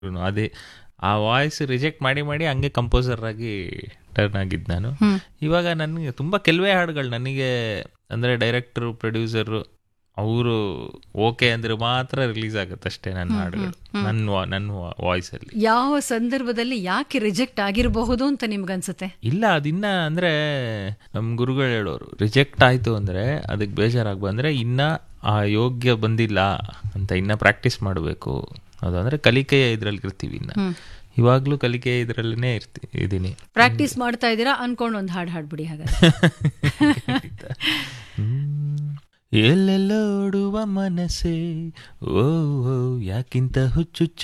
ಅದೇ ಆ voice reject ಮಾಡಿ ಮಾಡಿ ಹಂಗೆ ಕಂಪೋಸರ್ ಆಗಿ ಟರ್ನ್ ಆಗಿದ್ದು ನಾನು ಇವಾಗ ನನಗೆ ತುಂಬ ಕೆಲವೇ ಹಾಡುಗಳು ನನಗೆ ಅಂದರೆ ಡೈರೆಕ್ಟರು ಪ್ರೊಡ್ಯೂಸರು ಅವರು ಓಕೆ ಅಂದ್ರೆ ಮಾತ್ರ ರಿಲೀಸ್ ಆಗುತ್ತೆ ಅಷ್ಟೇ ನನ್ನ ಹಾಡುಗಳು ನನ್ನ ವಾ- ನನ್ನ ವಾಯ್ಸಲ್ಲಿ ಯಾವ ಸಂದರ್ಭದಲ್ಲಿ ಯಾಕೆ ರಿಜೆಕ್ಟ್ ಆಗಿರಬಹುದು ಅಂತ ನಿಮ್ಗನ್ಸುತ್ತೆ ಇಲ್ಲ ಅದಿನ್ನ ಅಂದ್ರೆ ನಮ್ಮ ಗುರುಗಳು ಹೇಳೋರು ರಿಜೆಕ್ಟ್ ಆಯ್ತು ಅಂದ್ರೆ ಅದಕ್ಕೆ ಬೇಜಾರಾಗಿ ಬಂದ್ರೆ ಇನ್ನ ಆ ಯೋಗ್ಯ ಬಂದಿಲ್ಲ ಅಂತ ಇನ್ನ ಪ್ರಾಕ್ಟೀಸ್ ಮಾಡಬೇಕು ಅದು ಅಂದ್ರೆ ಕಲಿಕೆಯ ಇದ್ರಲ್ಲಿ ಇರ್ತೀವಿ ಇನ್ನ ಇವಾಗ್ಲೂ ಕಲಿಕೆಯ ಇದ್ರಲ್ಲೇ ಇರ್ತಿ ಇದೀನಿ ಪ್ರಾಕ್ಟೀಸ್ ಮಾಡ್ತಾ ಇದ್ದೀರಾ ಅನ್ಕೊಂಡು ಒಂದು ಹಾಡು ಹಾಡ್ಬಿಡಿ ಹಾಗಾದ್ರೆ ಎಲ್ಲೆಲ್ಲೋಡುವ ಮನಸ್ಸೇ ಓ ಓ ಯಾಕಿಂತ ಹುಚ್ಚುಚ್ಚು